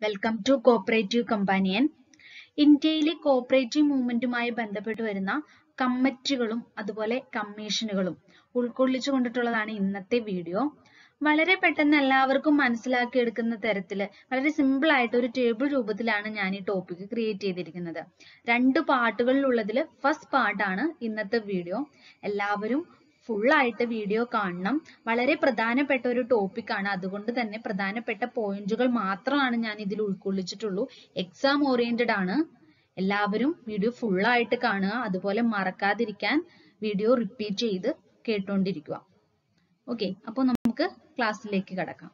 welcome to cooperative companion ഇന്ത്യയിലെ cooperative മൂവ്മെന്റുമായി ബന്ധപ്പെട്ട് വരുന്ന കമ്മിറ്റികളും അതുപോലെ കമ്മീഷനുകളും ഉൾക്കൊള്ളിച്ചു കൊണ്ടിട്ടുള്ളതാണ് ഇന്നത്തെ വീഡിയോ വളരെ പെട്ടെന്ന് എല്ലാവർക്കും മനസ്സിലാക്കിയെടുക്കുന്ന തരത്തില് വളരെ സിമ്പിൾ ആയിട്ട് ഒരു ടേബിൾ രൂപത്തിലാണ് ഞാൻ ഈ ടോപ്പിക് ക്രിയേറ്റ് ചെയ്തിരിക്കുന്നത് രണ്ട് പാർട്ടുകളിലുള്ളതിൽ ഫസ്റ്റ് പാർട്ടാണ് ഇന്നത്തെ വീഡിയോ എല്ലാവരും full ആയിട്ട് വീഡിയോ കാണണം വളരെ പ്രധാനപ്പെട്ട ഒരു topic ആണ് അതുകൊണ്ട് തന്നെ പ്രധാനപ്പെട്ട പോയിന്റുകൾ മാത്രമാണ് ഞാൻ ഇതിൽ ഉൾക്കൊള്ളിച്ചിട്ടുള്ളൂ എക്സാം ഓറിയന്റഡ് ആണ് എല്ലാവരും വീഡിയോ full ആയിട്ട് കാണുക അതുപോലെ മറക്കാതിരിക്കാൻ വീഡിയോ റിപ്പീറ്റ് ചെയ്ത് കേട്ടോണ്ടിരിക്കുക ഓക്കെ അപ്പോൾ നമുക്ക് ക്ലാസ്സിലേക്ക് കടക്കാം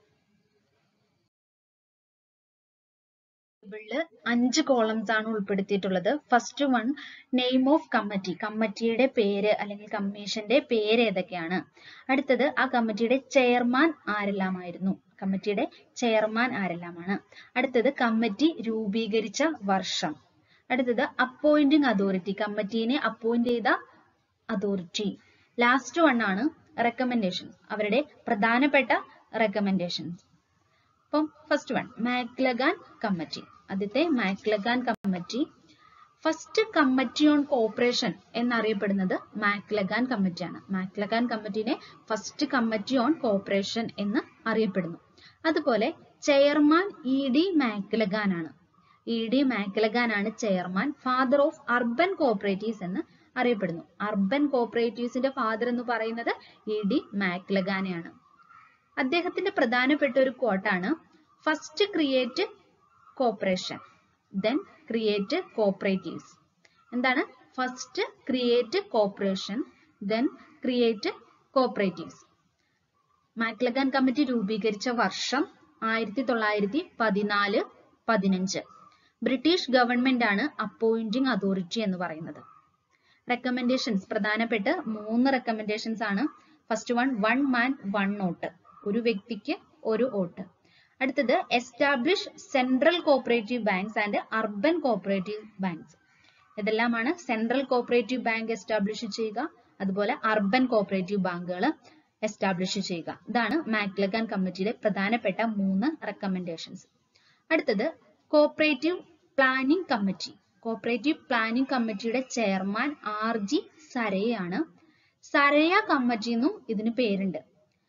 ടേബിളില് അഞ്ച് കോളംസ് ആണ് ഉൾപ്പെടുത്തിയിട്ടുള്ളത് first one name of committee കമ്മിറ്റിയുടെ പേര് അല്ലെങ്കിൽ കമ്മീഷന്റെ പേര് ഏതൊക്കെയാണ് അടുത്തത് ആ കമ്മിറ്റിയുടെ ചെയർമാൻ ആരെല്ലാമായിരുന്നു കമ്മിറ്റിയുടെ ചെയർമാൻ ആരെല്ലാമാണ് അടുത്തത് കമ്മിറ്റി രൂപീകരിച്ച വർഷം അടുത്തത് അപ്പോയിന്റിംഗ് അതോറിറ്റി കമ്മിറ്റീനെ അപ്പോയിന്റ് ചെയ്ത അതോറിറ്റി ലാസ്റ്റ് വൺ ആണ് റെക്കമെൻഡേഷൻസ് അവരുടെ പ്രധാനപ്പെട്ട റെക്കമെൻഡേഷൻസ് അപ്പം ഫസ്റ്റ് വൺ മാക്ലഗാൻ കമ്മിറ്റി ആദ്യത്തെ Maclagan committee first committee on cooperation എന്നറിയപ്പെടുന്നത് മാക്ലഗാൻ കമ്മിറ്റിയാണ് മാക്ലഗാൻ കമ്മിറ്റിനെ ഫസ്റ്റ് കമ്മിറ്റി ഓൺ കോപ്പറേഷൻ എന്ന് അറിയപ്പെടുന്നു അതുപോലെ ചെയർമാൻ ഇ ഡി മാക്ലഗാൻ ആണ് ഇ ഡി മാക്ലഗാൻ ആണ് chairman father of urban cooperatives എന്ന് അറിയപ്പെടുന്നു അർബൻ കോപ്പറേറ്റീവ്സിന്റെ ഫാദർ എന്ന് പറയുന്നത് ഇ ഡി മാക്ലഗാനെയാണ് അദ്ദേഹത്തിന്റെ പ്രധാനപ്പെട്ട ഒരു കോട്ടാണ് first create cooperation then create cooperatives എന്താണ് first create cooperation then create cooperatives Maclagan committee രൂപീകരിച്ച വർഷം ആയിരത്തി തൊള്ളായിരത്തി പതിനാല് പതിനഞ്ച് ബ്രിട്ടീഷ് ഗവൺമെന്റ് ആണ് അപ്പോയിന്റിംഗ് അതോറിറ്റി എന്ന് പറയുന്നത് റെക്കമെൻഡേഷൻസ് പ്രധാനപ്പെട്ട മൂന്ന് റെക്കമെൻഡേഷൻസ് ആണ് first one one man one vote ഒരു വ്യക്തിക്ക് ഒരു വോട്ട് അടുത്തത് establish central cooperative banks and urban cooperative banks ഇതെല്ലാമാണ് സെൻട്രൽ കോപ്പറേറ്റീവ് ബാങ്ക് എസ്റ്റാബ്ലിഷ് ചെയ്യുക അതുപോലെ അർബൻ കോപ്പറേറ്റീവ് ബാങ്കുകൾ എസ്റ്റാബ്ലിഷ് ചെയ്യുക ഇതാണ് മാക്ലഗാൻ കമ്മിറ്റിയിലെ പ്രധാനപ്പെട്ട മൂന്ന് റെക്കമെൻഡേഷൻസ് അടുത്തത് cooperative planning committee cooperative planning കമ്മിറ്റിയുടെ ചെയർമാൻ ആർ ജി സരയാണ് സരയ കമ്മിറ്റി എന്നും ഇതിന് പേരുണ്ട്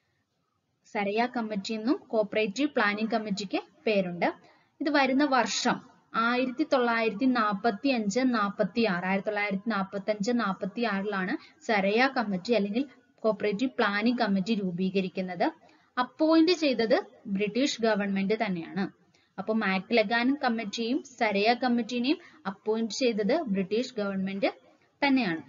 സരയ കമ്മിറ്റി എന്നും കോപ്പറേറ്റീവ് പ്ലാനിംഗ് കമ്മിറ്റിക്ക് പേരുണ്ട് ഇത് വരുന്ന വർഷം ആയിരത്തി തൊള്ളായിരത്തി നാൽപ്പത്തി അഞ്ച് നാൽപ്പത്തി ആറ് ആയിരത്തി തൊള്ളായിരത്തി നാൽപ്പത്തി അഞ്ച് നാൽപ്പത്തി ആറിലാണ് സരയ കമ്മിറ്റി അല്ലെങ്കിൽ കോപ്പറേറ്റീവ് പ്ലാനിംഗ് കമ്മിറ്റി രൂപീകരിക്കുന്നത് അപ്പോയിന്റ് ചെയ്തത് ബ്രിട്ടീഷ് ഗവൺമെന്റ് തന്നെയാണ് അപ്പൊ മാക്ലഗാൻ കമ്മിറ്റിയും സരയ കമ്മിറ്റിനെയും അപ്പോയിന്റ് ചെയ്തത് ബ്രിട്ടീഷ് ഗവൺമെന്റ് തന്നെയാണ്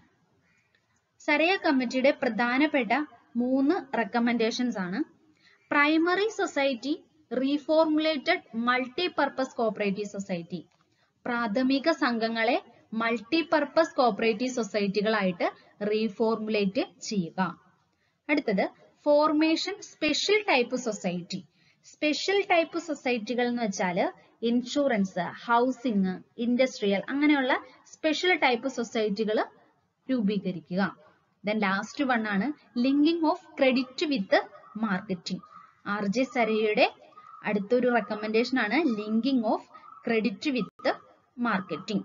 സരയ കമ്മിറ്റിയുടെ പ്രധാനപ്പെട്ട മൂന്ന് റെക്കമെൻഡേഷൻസ് ആണ് primary society reformulated multi purpose cooperative society പ്രാഥമിക സംഘങ്ങളെ മൾട്ടി പർപ്പസ് കോപ്പറേറ്റീവ് സൊസൈറ്റികളായിട്ട് റീഫോർമുലേറ്റ് ചെയ്യുക അടുത്തത് formation special type society special type സൊസൈറ്റികൾ എന്ന് വെച്ചാൽ ഇൻഷുറൻസ് ഹൗസിംഗ് ഇൻഡസ്ട്രിയൽ അങ്ങനെയുള്ള സ്പെഷ്യൽ ടൈപ്പ് സൊസൈറ്റികൾ രൂപീകരിക്കുക ദെൻ ലാസ്റ്റ് വൺ ആണ് linking of credit with marketing R J സരയുടെ അടുത്തൊരു റെക്കമെൻഡേഷൻ ആണ് linking of credit with marketing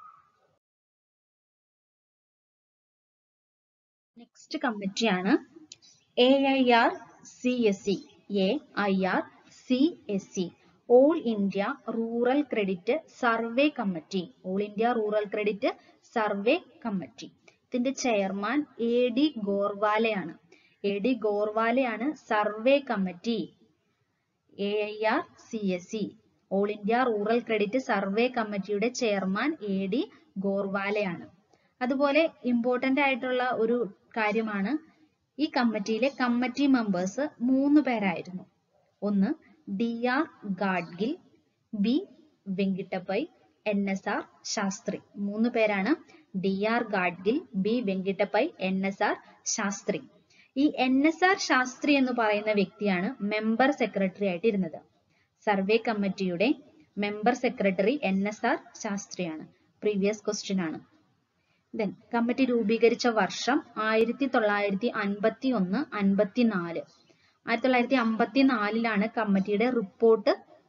next കമ്മിറ്റിയാണ് A I R C S C A I R C S C all India rural credit survey committee all India rural credit survey committee ഇതിന്റെ chairman A D ഗോർവാലയാണ് A D ഗോർവാലയാണ് survey committee A I R C S C all India rural credit survey കമ്മിറ്റിയുടെ chairman A D ഗോർവാലയാണ് അതുപോലെ important ആയിട്ടുള്ള ഒരു കാര്യമാണ് ഈ കമ്മിറ്റിയിലെ കമ്മിറ്റി മെമ്പേഴ്സ് മൂന്ന് പേരായിരുന്നു ഒന്ന് D R Gadgil B Venkatappaiah N S R Sastri മൂന്ന് പേരാണ് D R Gadgil B Venkatappaiah N S R Sastri ഈ എൻ എസ് ആർ ശാസ്ത്രി എന്ന് പറയുന്ന വ്യക്തിയാണ് മെമ്പർ സെക്രട്ടറി ആയിട്ട് ഇരുന്നത് സർവേ കമ്മിറ്റിയുടെ member secretary N S R ശാസ്ത്രിയാണ് പ്രീവിയസ് ക്വസ്റ്റ്യൻ ആണ് ദെൻ കമ്മിറ്റി രൂപീകരിച്ച വർഷം ആയിരത്തി തൊള്ളായിരത്തി അൻപത്തി ഒന്ന് അൻപത്തി നാല് ആയിരത്തി തൊള്ളായിരത്തി അമ്പത്തി നാലിലാണ് കമ്മിറ്റിയുടെ റിപ്പോർട്ട്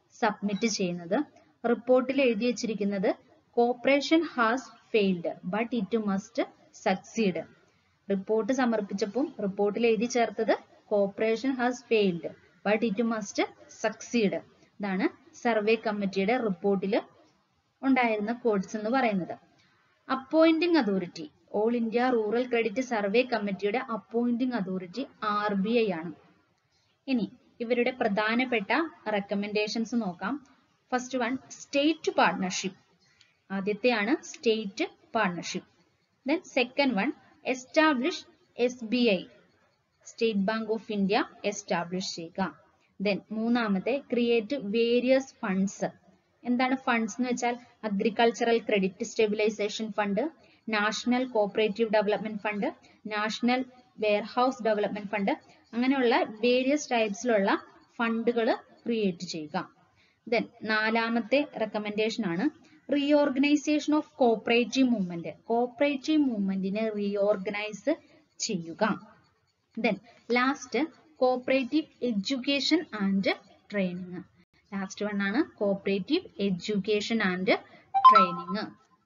സബ്മിറ്റ് ചെയ്യുന്നത് റിപ്പോർട്ടിൽ എഴുതി വെച്ചിരിക്കുന്നത് cooperation has failed but it must succeed report സമർപ്പിച്ചപ്പോൾ റിപ്പോർട്ടിൽ എഴുതി ചേർത്തത് cooperation has failed but it must succeed ഇതാണ് സർവേ കമ്മിറ്റിയുടെ റിപ്പോർട്ടിൽ ഉണ്ടായിരുന്ന കോഡ്സ് എന്ന് പറയുന്നത് appointing authority all India rural credit survey കമ്മിറ്റിയുടെ appointing authority R B I ആണ് ഇനി ഇവരുടെ പ്രധാനപ്പെട്ട റെക്കമെൻഡേഷൻസ് നോക്കാം ഫസ്റ്റ് വൺ സ്റ്റേറ്റ് പാർട്ണർഷിപ്പ് ആദ്യത്തെയാണ് state partnership then second one establish S B I State Bank of India establish ചെയ്യുക then മൂന്നാമത്തെ create various funds എന്താണ് ഫണ്ട്സ് എന്ന് വെച്ചാൽ agricultural credit stabilisation fund national cooperative development fund national warehouse development fund അങ്ങനെയുള്ള various ടൈപ്സിലുള്ള ഫണ്ടുകൾ create ചെയ്യുക then നാലാമത്തെ റെക്കമെൻഡേഷൻ ആണ് reorganisation of cooperative movement cooperative മൂവ്മെന്റിനെ റീഓർഗനൈസ് ചെയ്യുക then last cooperative education and training last one ആണ് കോപ്പറേറ്റീവ് എഡ്യൂക്കേഷൻ ആൻഡ് ട്രെയിനിങ്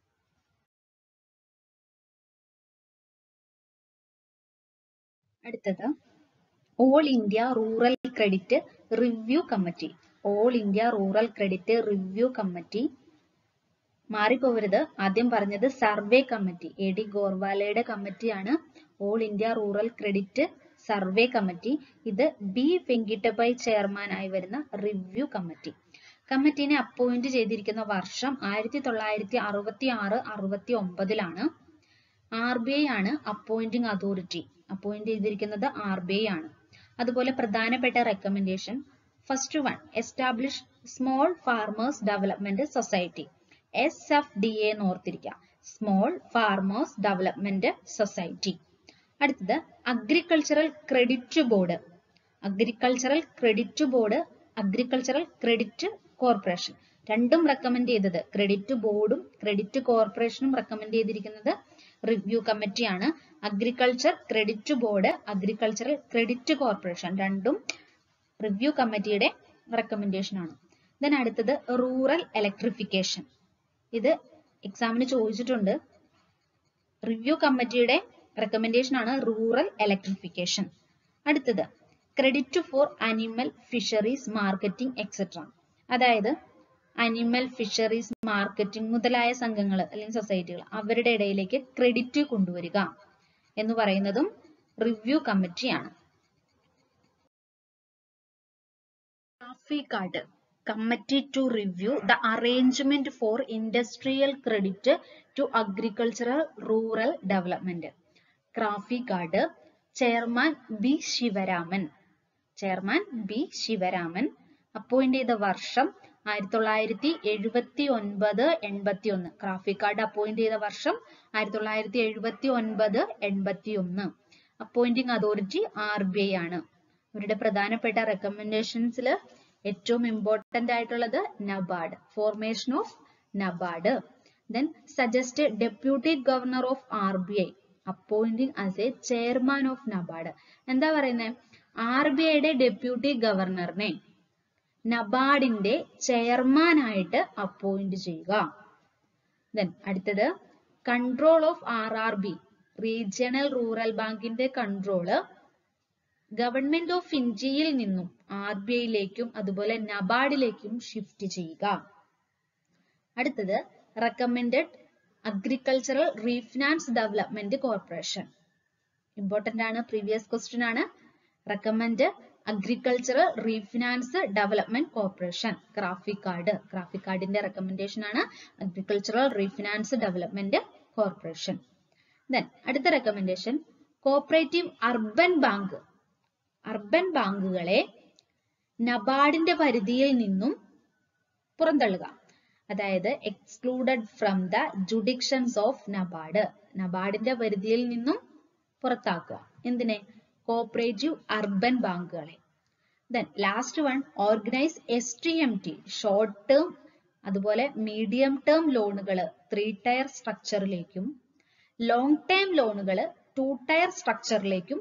അടുത്തത് all India rural credit review committee all India rural credit review committee മാറിപ്പോവരുത് ആദ്യം പറഞ്ഞത് survey committee A D ഗോർവാലയുടെ കമ്മിറ്റിയാണ് all India rural credit survey committee ഇത് B Venkatappaiah chairman ആയി വരുന്ന റിവ്യൂ കമ്മിറ്റി കമ്മിറ്റിനെ അപ്പോയിന്റ് ചെയ്തിരിക്കുന്ന വർഷം ആയിരത്തി തൊള്ളായിരത്തി അറുപത്തി ആറ് അറുപത്തി ഒമ്പതിലാണ് ആർ ബി ഐ ആണ് അപ്പോയിന്റിംഗ് അതോറിറ്റി അപ്പോയിന്റ് ചെയ്തിരിക്കുന്നത് ആർ ബി ഐ ആണ് അതുപോലെ പ്രധാനപ്പെട്ട recommendation first one establish small farmers development society S F D A എന്ന് ഓർത്തിരിക്കുക സ്മോൾ ഫാർമേഴ്സ് ഡെവലപ്മെന്റ് സൊസൈറ്റി അടുത്തത് agricultural credit board agricultural credit board agricultural credit corporation രണ്ടും recommend ചെയ്തത് credit ബോർഡും ക്രെഡിറ്റ് കോർപ്പറേഷനും റെക്കമെൻഡ് ചെയ്തിരിക്കുന്നത് റിവ്യൂ കമ്മിറ്റിയാണ് agriculture credit board agricultural credit corporation രണ്ടും റിവ്യൂ കമ്മിറ്റിയുടെ റെക്കമെൻഡേഷൻ ആണ് ദെൻ അടുത്തത് റൂറൽ ഇലക്ട്രിഫിക്കേഷൻ ഇത് എക്സാമിന് ചോദിച്ചിട്ടുണ്ട് റിവ്യൂ കമ്മിറ്റിയുടെ റെക്കമെൻഡേഷൻ ആണ് റൂറൽ ഇലക്ട്രിഫിക്കേഷൻ അടുത്തത് credit for animal fisheries marketing etcetera അതായത് അനിമൽ ഫിഷറീസ് മാർക്കറ്റിംഗ് മുതലായ സംഘങ്ങൾ അല്ലെങ്കിൽ സൊസൈറ്റികൾ അവരുടെ ഇടയിലേക്ക് ക്രെഡിറ്റ് കൊണ്ടുവരിക എന്ന് പറയുന്നതും റിവ്യൂ കമ്മിറ്റിയാണ് CRAFICARD committee to review the arrangement for industrial credit to agricultural rural development CRAFICARD chairman B Sivaraman chairman B Sivaraman appoint ചെയ്ത വർഷം ആയിരത്തി തൊള്ളായിരത്തി എഴുപത്തി ഒൻപത് എൺപത്തി ഒന്ന് ക്രാഫി കാർഡ് അപ്പോയിന്റ് ചെയ്ത വർഷം ആയിരത്തി തൊള്ളായിരത്തി എഴുപത്തി ഒൻപത് എൺപത്തി ഒന്ന് appointing authority R B I ആണ് ഇവരുടെ പ്രധാനപ്പെട്ട റെക്കമെൻഡേഷൻസിൽ ഏറ്റവും ഇമ്പോർട്ടന്റ് ആയിട്ടുള്ളത് NABARD formation of NABARD then suggest deputy governor of R B I appointing as a chairman of NABARD എന്താ പറയുന്നത് ആർ ബി ഐയുടെ ഡെപ്യൂട്ടി ഗവർണറിനെ നബാർഡിന്റെ ചെയർമാൻ ആയിട്ട് അപ്പോയിന്റ് ചെയ്യുക ദെൻ അടുത്തത് control of R R B regional rural ബാങ്കിന്റെ control government of ഇന്ത്യയിൽ നിന്നും ആർ ബി ഐയിലേക്കും അതുപോലെ നബാർഡിലേക്കും ഷിഫ്റ്റ് ചെയ്യുക അടുത്തത് recommended agricultural refinance development corporation important ആണ് പ്രീവിയസ് ക്വസ്റ്റ്യൻ ആണ് recommend agricultural refinance development corporation CRAFICARD ഗ്രാഫിക് കാർഡിന്റെ റെക്കമെൻഡേഷൻ ആണ് agricultural refinance development corporation then അടുത്ത recommendation cooperative urban bank urban ബാങ്കുകളെ നബാർഡിന്റെ പരിധിയിൽ നിന്നും പുറന്തള്ളുക അതായത് excluded from the jurisdictions of NABARD നബാർഡിന്റെ പരിധിയിൽ നിന്നും പുറത്താക്കുക എന്തിനെ കോപ്പറേറ്റീവ് അർബൻ ബാങ്കുകളെ then last one organise S T M T short term അതുപോലെ മീഡിയം ടേം ലോണുകൾ ത്രീ ടയർ സ്ട്രക്ചറിലേക്കും ലോങ് ടേം ലോണുകൾ ടു ടയർ സ്ട്രക്ചറിലേക്കും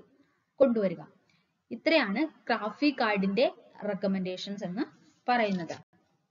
കൊണ്ടുവരിക ഇത്രയാണ് ക്രാഫി കാർഡിന്റെ റെക്കമെൻഡേഷൻസ് എന്ന് പറയുന്നത്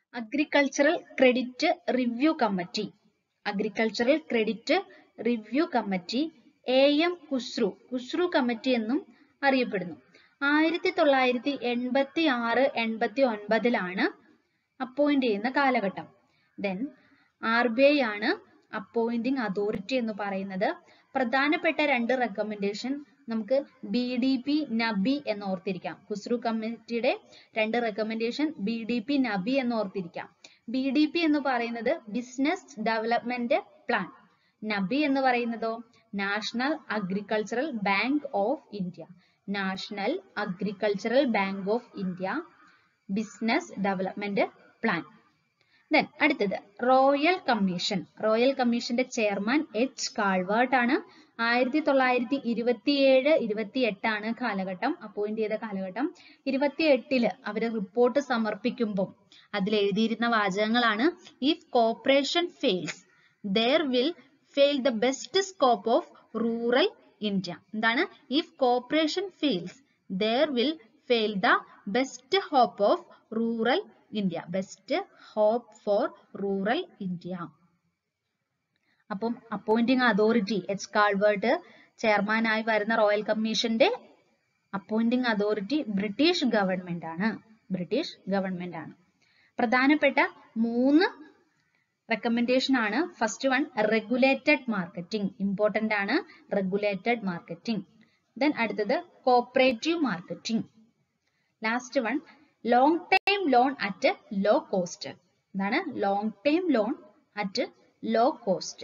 agricultural credit review committee agricultural credit review committee A M Khusro Khusro committee എന്നും അറിയപ്പെടുന്നു ആയിരത്തി തൊള്ളായിരത്തി എൺപത്തി ആറ് എൺപത്തി ഒൻപതിലാണ് അപ്പോയിന്റ് ചെയ്യുന്ന കാലഘട്ടം ദെൻ ആർ ബി ഐ ആണ് അപ്പോയിന്റിംഗ് അതോറിറ്റി എന്ന് പറയുന്നത് പ്രധാനപ്പെട്ട രണ്ട് റെക്കമെൻഡേഷൻ നമുക്ക് ബി ഡി പി നബി എന്ന് ഓർത്തിരിക്കാം ഖുസ്രു കമ്മിറ്റിയുടെ രണ്ട് റെക്കമെൻഡേഷൻ ബി ഡി പി നബി എന്ന് ഓർത്തിരിക്കാം ബി ഡി പി എന്ന് പറയുന്നത് ബിസിനസ് ഡെവലപ്മെന്റ് പ്ലാൻ നബി എന്ന് പറയുന്നതോ national agricultural bank of India national agricultural bank of India business development plan then അടുത്തത് റോയൽ കമ്മീഷൻ റോയൽ കമ്മീഷന്റെ ചെയർമാൻ എച്ച് കാൾവേർട്ട് ആണ് ആയിരത്തി തൊള്ളായിരത്തി ഇരുപത്തിയേഴ് ഇരുപത്തി എട്ടാണ് കാലഘട്ടം അപ്പോയിന്റ് ചെയ്ത കാലഘട്ടം ഇരുപത്തി എട്ടില് അവര് റിപ്പോർട്ട് സമർപ്പിക്കുമ്പോൾ അതിൽ എഴുതിയിരുന്ന വാചകങ്ങളാണ് if cooperation fails there will fail the best scope of rural India എന്താണ് if cooperation fails there will fail the best hope of rural India best hope for rural India അപ്പം അപ്പോയിന്റിംഗ് അതോറിറ്റി എച്ച് കാൾവേർട്ട് ചെയർമാനായി വരുന്ന royal കമ്മീഷന്റെ appointing authority British government ആണ് British government ആണ് പ്രധാനപ്പെട്ട മൂന്ന് recommendation ആണ് first one regulated marketing important ആണ് റെഗുലേറ്റഡ് മാർക്കറ്റിംഗ് ദെൻ അടുത്തത് cooperative marketing last one long time loan at low cost എന്താണ് long time loan at low cost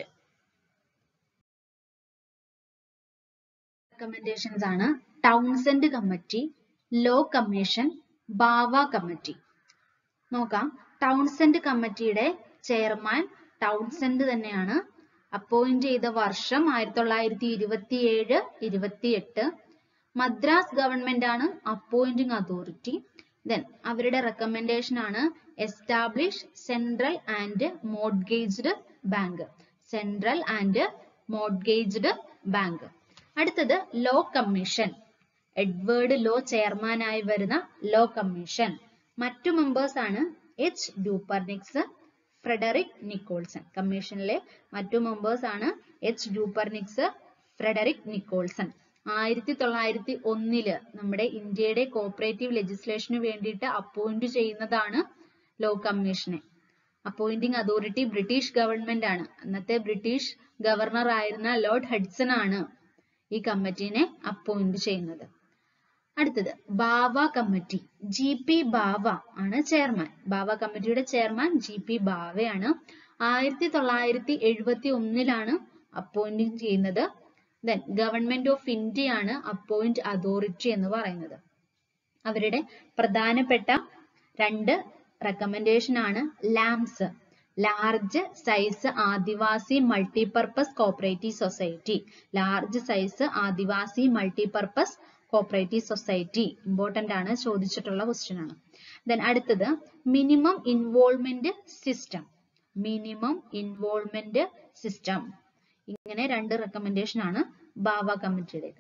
recommendations ആണ് Townsend committee Law commission Bawa committee നോക്കാം Townsend കമ്മിറ്റിയുടെ chairman Townsend തന്നെയാണ് appoint ചെയ്ത വർഷം ആയിരത്തി തൊള്ളായിരത്തി ഇരുപത്തി ഏഴ് ഇരുപത്തി എട്ട് മദ്രാസ് ഗവൺമെന്റ് ആണ് അപ്പോയിന്റിംഗ് അതോറിറ്റി ദെൻ അവരുടെ റെക്കമെൻഡേഷൻ ആണ് establish central and mortgaged bank central and mortgaged bank അടുത്തത് ലോ കമ്മീഷൻ എഡ്വേർഡ് ലോ ചെയർമാനായി വരുന്ന ലോ കമ്മീഷൻ മറ്റു മെമ്പേഴ്സ് ആണ് എച്ച് ഡൂപ്പർനിക്സ് ഫ്രെഡറിക് നിക്കോൾസൺ കമ്മീഷനിലെ മറ്റു മെമ്പേഴ്സ് ആണ് എച്ച് ഡൂപ്പർനിക്സ് ഫ്രെഡറിക് നിക്കോൾസൺ ആയിരത്തി തൊള്ളായിരത്തി ഒന്നില് നമ്മുടെ ഇന്ത്യയുടെ കോപ്പറേറ്റീവ് ലെജിസ്ലേഷന് വേണ്ടിയിട്ട് അപ്പോയിന്റ് ചെയ്യുന്നതാണ് ലോ കമ്മീഷനെ അപ്പോയിന്റിംഗ് അതോറിറ്റി ബ്രിട്ടീഷ് ഗവൺമെന്റ് ആണ് അന്നത്തെ ബ്രിട്ടീഷ് ഗവർണർ ആയിരുന്ന ലോർഡ് ഹഡ്സൺ ആണ് ഈ കമ്മിറ്റിനെ അപ്പോയിന്റ് ചെയ്യുന്നത് അടുത്തത് Bawa committee G P Bawa ആണ് ചെയർമാൻ ബാവ കമ്മിറ്റിയുടെ ചെയർമാൻ ജി പി ബാവയാണ് ആയിരത്തി തൊള്ളായിരത്തി എഴുപത്തി ഒന്നിലാണ് അപ്പോയിന്റിംഗ് ചെയ്യുന്നത് ദെൻ ഗവൺമെന്റ് ഓഫ് ഇന്ത്യ ആണ് അപ്പോയിന്റ് അതോറിറ്റി എന്ന് പറയുന്നത് അവരുടെ പ്രധാനപ്പെട്ട രണ്ട് റെക്കമെൻഡേഷൻ ആണ് LAMPS large size Adivasi multipurpose cooperative society large size Adivasi multipurpose cooperative society important ആണ് ചോദിച്ചിട്ടുള്ള ക്വസ്റ്റ്യൻ ആണ് ദെൻ അടുത്തത് minimum involvement system minimum involvement system ഇങ്ങനെ രണ്ട് റെക്കമെൻഡേഷൻ ആണ് ബാവ കമ്മിറ്റിയുടേത്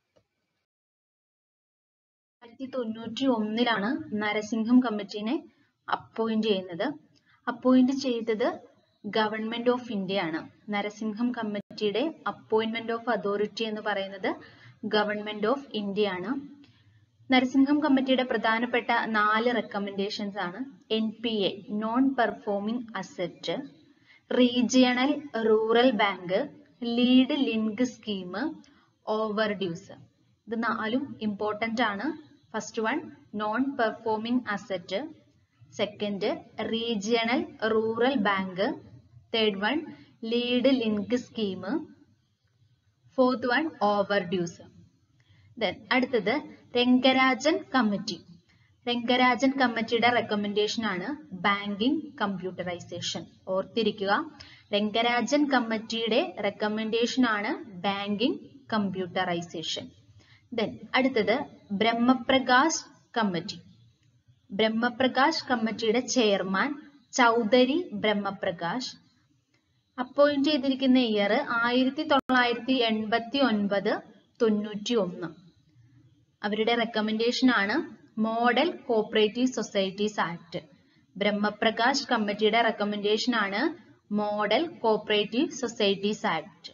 ആയിരത്തി തൊണ്ണൂറ്റി ഒന്നിലാണ് നരസിംഹം കമ്മിറ്റിനെ അപ്പോയിന്റ് ചെയ്യുന്നത് അപ്പോയിന്റ് ചെയ്തത് ഗവൺമെന്റ് ഓഫ് ഇന്ത്യ ആണ് നരസിംഹം കമ്മിറ്റിയുടെ അപ്പോയിന്റ്മെന്റ് ഓഫ് അതോറിറ്റി എന്ന് പറയുന്നത് ഗവൺമെന്റ് ഓഫ് ഇന്ത്യ ആണ് നരസിംഹം കമ്മിറ്റിയുടെ പ്രധാനപ്പെട്ട നാല് റെക്കമെൻഡേഷൻസ് ആണ് N P A non performing asset regional rural bank lead link scheme overdues ഇത് നാലും ഇമ്പോർട്ടന്റ് ആണ് first one non performing asset second regional rural bank third one lead link scheme fourth one overdues then അടുത്തത് Rangarajan committee Rangarajan കമ്മിറ്റിയുടെ recommendation ആണ് banking computerisation ഓർത്തിരിക്കുക രംഗരാജൻ കമ്മിറ്റിയുടെ recommendation ആണ് banking computerisation then അടുത്തത് ബ്രഹ്മപ്രകാശ് കമ്മിറ്റി ബ്രഹ്മപ്രകാശ് കമ്മിറ്റിയുടെ ചെയർമാൻ ചൗധരി ബ്രഹ്മപ്രകാശ് അപ്പോയിന്റ് ചെയ്തിരിക്കുന്ന ഇയർ ആയിരത്തി തൊള്ളായിരത്തി എൺപത്തി ഒൻപത് തൊണ്ണൂറ്റി ഒന്ന് അവരുടെ റെക്കമെൻഡേഷൻ ആണ് model cooperative societies act Brahm Prakash കമ്മിറ്റിയുടെ റെക്കമെൻഡേഷൻ ആണ് model cooperative societies act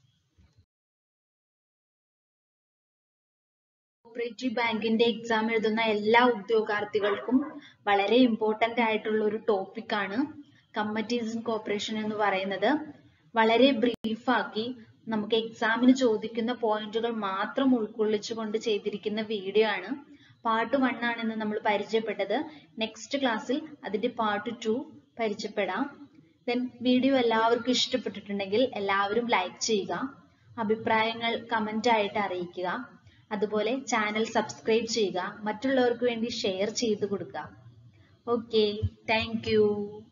cooperative ബാങ്കിന്റെ എക്സാം എഴുതുന്ന എല്ലാ ഉദ്യോഗാർത്ഥികൾക്കും വളരെ ഇമ്പോർട്ടന്റ് ആയിട്ടുള്ള ഒരു ടോപ്പിക് ആണ് കമ്മിറ്റീസ് ഇൻ കോപ്പറേഷൻ എന്ന് പറയുന്നത് വളരെ ബ്രീഫ് ആക്കി നമുക്ക് എക്സാമിന് ചോദിക്കുന്ന പോയിന്റുകൾ മാത്രം ഉൾക്കൊള്ളിച്ചുകൊണ്ട് ചെയ്തിരിക്കുന്ന വീഡിയോ ആണ് പാർട്ട് വൺ ആണ് ഇന്ന് നമ്മൾ പരിചയപ്പെട്ടത് നെക്സ്റ്റ് ക്ലാസ്സിൽ അതിന്റെ പാർട്ട് ടു പരിചയപ്പെടാം ദെൻ വീഡിയോ എല്ലാവർക്കും ഇഷ്ടപ്പെട്ടിട്ടുണ്ടെങ്കിൽ എല്ലാവരും ലൈക്ക് ചെയ്യുക അഭിപ്രായങ്ങൾ കമന്റ് ആയിട്ട് അറിയിക്കുക അതുപോലെ ചാനൽ സബ്സ്ക്രൈബ് ചെയ്യുക മറ്റുള്ളവർക്ക് വേണ്ടി ഷെയർ ചെയ്ത് കൊടുക്കുക ഓക്കെ താങ്ക് യു